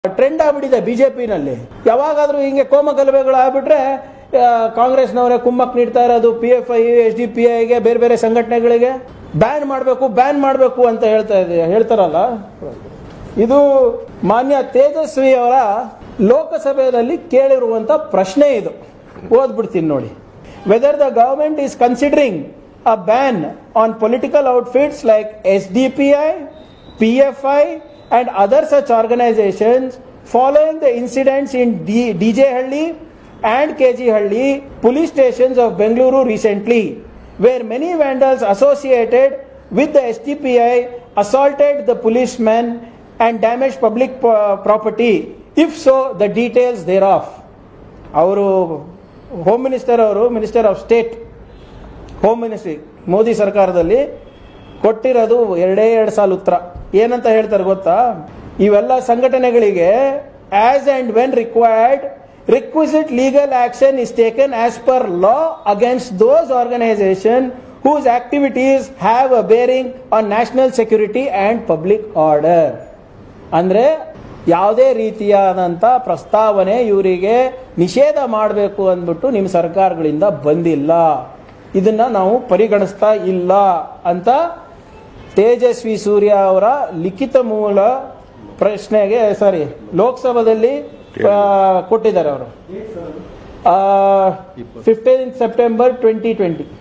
Trend ಆಗ್ಬಿಟ್ಟಿದೆ ಬಿಜೆಪಿನಲ್ಲಿ ಯಾವಾಗಾದ್ರೂ ಹಿಂಗೆ ಕೋಮ ಗಲಭೆಗಳು ಆಗ್ಬಿಟ್ರೆ ಆ, ಕಾಂಗ್ರೆಸ್ನವರೇ ಕುಮ್ಮಕ್ ನೀಡ್ತಾ ಇರೋದು P F I S D P ಐಗೆ ಬೇರೆ ಬೇರೆ ಸಂಘಟನೆಗಳಿಗೆ ಬ್ಯಾನ್ ಮಾಡಬೇಕು ಬ್ಯಾನ್ ಮಾಡಬೇಕು ಅಂತ ಹೇಳ್ತಾ ಇದೆ ಹೇಳ್ತಾರಲ್ಲ ಇದು ಮಾನ್ಯ ತೇಜಸ್ವಿ ಅವರ ಲೋಕಸಭೆಯಲ್ಲಿ ಕೇಳಿರುವಂತ ಪ್ರಶ್ನೆ ಇದು ಓದ್ಬಿಡ್ತೀನಿ ನೋಡಿ whether the government is considering a ban on political outfits like S D P I PFI and other such organizations following the incidents in D- DJ Halli and KG Halli police stations of Bengaluru recently, where many vandals associated with the STPI assaulted the policemen and damaged public p- property. If so, the details thereof. ಅವರು home minister ಅವರು minister of state home ministry Modi ಸರ್ಕಾರದಲ್ಲಿ ಕೊಟ್ಟಿರೋದು ಎರಡೇ ಎರಡು ಸಾಲ ಉತ್ತರ ಏನಂತ ಹೇಳ್ತಾರೆ ಗೊತ್ತಾ ಇವೆಲ್ಲ ಸಂಘಟನೆಗಳಿಗೆ as and when required requisite legal action is taken as per law against those organisation whose activities have a bearing on national security and public order ಅಂದ್ರೆ ಯಾವುದೇ ರೀತಿಯಾದಂಥ ಪ್ರಸ್ತಾವನೆ ಇವರಿಗೆ ನಿಷೇಧ ಮಾಡಬೇಕು ಅಂದ್ಬಿಟ್ಟು ನಿಮ್ಮ ಸರ್ಕಾರಗಳಿಂದ ಬಂದಿಲ್ಲ ಇದನ್ನ ನಾವು ಪರಿಗಣಿಸ್ತಾ ಇಲ್ಲ ಅಂತ ತೇಜಸ್ವಿ ಸೂರ್ಯ ಅವರ ಲಿಖಿತ ಮೂಲ ಪ್ರಶ್ನೆಗೆ ಸಾರಿ ಲೋಕಸಭಾದಲ್ಲಿ ಆ, ಕೊಟ್ಟಿದ್ದಾರೆ ಅವರು ಫಿಫ್ಟೀನ್ ಸೆಪ್ಟೆಂಬರ್ ಟ್ವೆಂಟಿ ಟ್ವೆಂಟಿ